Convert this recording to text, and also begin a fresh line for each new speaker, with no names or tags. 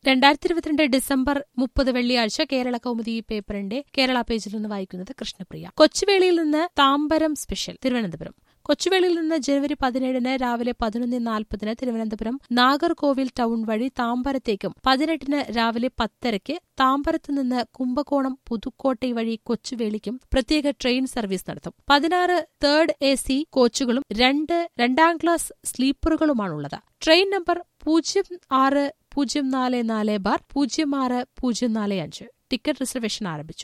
രണ്ടായിരത്തി ഇരുപത്തിരണ്ട് ഡിസംബർ മുപ്പത് വെള്ളിയാഴ്ച കേരള കൗമുദി പേപ്പറിന്റെ കേരള പേജിൽ നിന്ന് വായിക്കുന്നത് കൃഷ്ണപ്രിയ കൊച്ചുവേളിയിൽ നിന്ന് താമ്പരം സ്പെഷ്യൽ തിരുവനന്തപുരം കൊച്ചുവേളിയിൽ നിന്ന് ജനുവരി പതിനേഴിന് രാവിലെ പതിനൊന്ന് നാൽപ്പതിന് തിരുവനന്തപുരം നാഗർകോവിൽ ടൗൺ വഴി താമ്പരത്തേക്കും പതിനെട്ടിന് രാവിലെ പത്തരയ്ക്ക് താമ്പരത്ത് നിന്ന് കുംഭകോണം പുതുക്കോട്ടൈ വഴി കൊച്ചുവേളിക്കും പ്രത്യേക ട്രെയിൻ സർവീസ് നടത്തും പതിനാറ് തേർഡ് എ സി കോച്ചുകളും രണ്ട് രണ്ടാം ക്ലാസ് സ്ലീപ്പറുകളുമാണുള്ളത് ട്രെയിൻ നമ്പർ പൂജ്യം ആറ് പൂജ്യം നാല് നാല് ബാർ പൂജ്യം ആറ് പൂജ്യം നാല് അഞ്ച് ടിക്കറ്റ് റിസർവേഷൻ ആരംഭിച്ചു